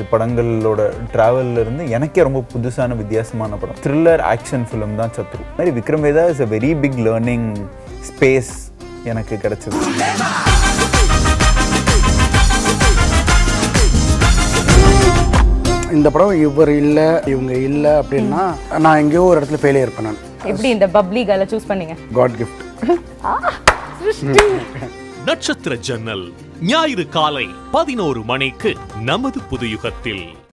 படங்களோட டிராவல்ல இருந்து எனக்கே ரொம்ப புதுசான வித்தியாசமான படம் த்ரில்லர் ஆக்ஷன் ஃபிலிம் தான் சத்ரு இந்த மாதிரி Vikram Vedha is a very big learning space எனக்கு கிடைச்சது இந்த படம் இவர் இல்லை இவங்க இல்லை அப்படின்னா நான் எங்கேயோ ஒரு இடத்துல ஃபெயிலியர் இருப்பேன் நான் எப்படி இந்த பப்ளி கேர்ளை சூஸ் பண்ணீங்க காட் கிஃப்ட் நட்சத்திர ஜன்னல் ஞாயிறு காலை பதினோரு மணிக்கு நமது புது யுகத்தில்